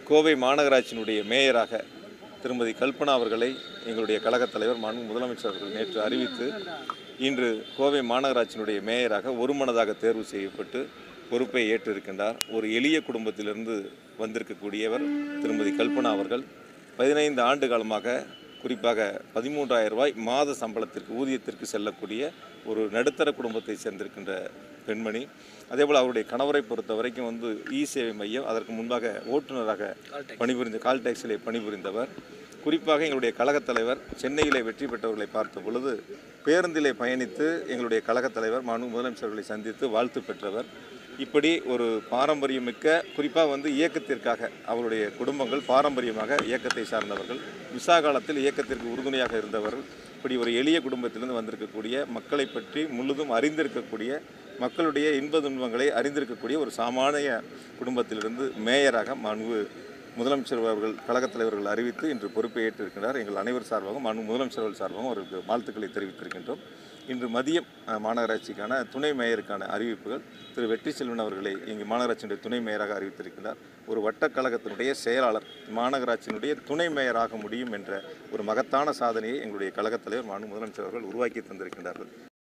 கோவை மாநகராட்சியினுடைய மேயராக திருமதி கல்பனா அவர்களை எங்களுடைய கழகத் தலைவர் மாண்பு முதலமைச்சர் அவர்கள் நேற்று அறிவித்து இன்று கோவை மாநகராட்சியினுடைய மேயராக ஒருமனதாக தேர்வு செய்யப்பட்டு பொறுப்பை ஏற்றிருக்கின்றார் ஒரு எளிய குடும்பத்திலிருந்து வந்திருக்கக்கூடியவர் திருமதி கல்பனா அவர்கள் பதினைந்து ஆண்டு காலமாக குறிப்பாக பதிமூன்றாயிரம் ரூபாய் மாத சம்பளத்திற்கு ஊதியத்திற்கு செல்லக்கூடிய ஒரு நடுத்தர குடும்பத்தை சேர்ந்திருக்கின்ற பெண்மணி அதேபோல் அவருடைய கணவரை பொறுத்த வரைக்கும் வந்து இ சேவை மையம் அதற்கு முன்பாக ஓட்டுநராக பணிபுரிந்த கால் டாக்ஸிலே பணிபுரிந்தவர் குறிப்பாக எங்களுடைய கழகத் தலைவர் சென்னையிலே வெற்றி பெற்றவர்களை பார்த்த பொழுது பேருந்திலே பயணித்து எங்களுடைய கழகத் தலைவர் மாண்பு முதலமைச்சர்களை சந்தித்து வாழ்த்து பெற்றவர் இப்படி ஒரு பாரம்பரியமிக்க குறிப்பாக வந்து இயக்கத்திற்காக அவருடைய குடும்பங்கள் பாரம்பரியமாக இயக்கத்தை சார்ந்தவர்கள் விசா காலத்தில் இயக்கத்திற்கு உறுதுணையாக இருந்தவர்கள் இப்படி ஒரு எளிய குடும்பத்திலிருந்து வந்திருக்கக்கூடிய மக்களை பற்றி முழுதும் அறிந்திருக்கக்கூடிய மக்களுடைய இன்ப துன்பங்களை அறிந்திருக்கக்கூடிய ஒரு சாமானிய குடும்பத்திலிருந்து மேயராக மாண்பு முதலமைச்சர் அவர்கள் கழகத் தலைவர்கள் அறிவித்து இன்று பொறுப்பை ஏற்றிருக்கிறார் எங்கள் அனைவர் சார்பாகவும் மாண்பு முதலமைச்சர் அவர்கள் சார்பாகவும் அவருக்கு வாழ்த்துக்களை தெரிவித்திருக்கின்றோம் இன்று மதியம் அஹ், மாநகராட்சிக்கான துணை மேயருக்கான அறிவிப்புகள் திரு வெற்றி செல்வன் அவர்களை இங்கு மாநகராட்சியினுடைய துணை மேயராக அறிவித்திருக்கிறார் ஒரு வட்டக் கழகத்தினுடைய செயலாளர் மாநகராட்சியினுடைய துணை மேயராக முடியும் என்ற ஒரு மகத்தான சாதனையை எங்களுடைய கழகத் தலைவர் மாண்பு முதலமைச்சர் அவர்கள் உருவாக்கி தந்திருக்கின்றார்கள்